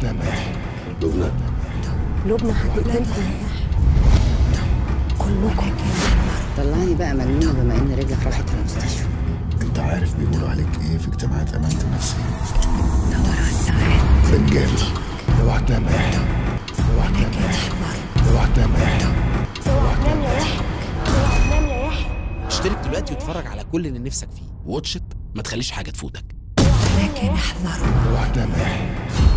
تنام يا يحيى لبنى لبنى هتقتلكم يا يحيى كلكم طلعني بقى مجنونة بما إن رجلك راحت المستشفى انت عارف بيقولوا عليك ايه في اجتماعات امانه النفسيه دور على الساعات دجال اوعى تنام يا يحيى اوعى تنام يا يحيى اوعى تنام يا يحيى اوعى تنام يا يحيى اوعى تنام يا يحيى اشترك دلوقتي واتفرج على كل اللي نفسك فيه واتشت ما تخليش حاجه تفوتك لكن احذروا اوعى تنام يا يحيى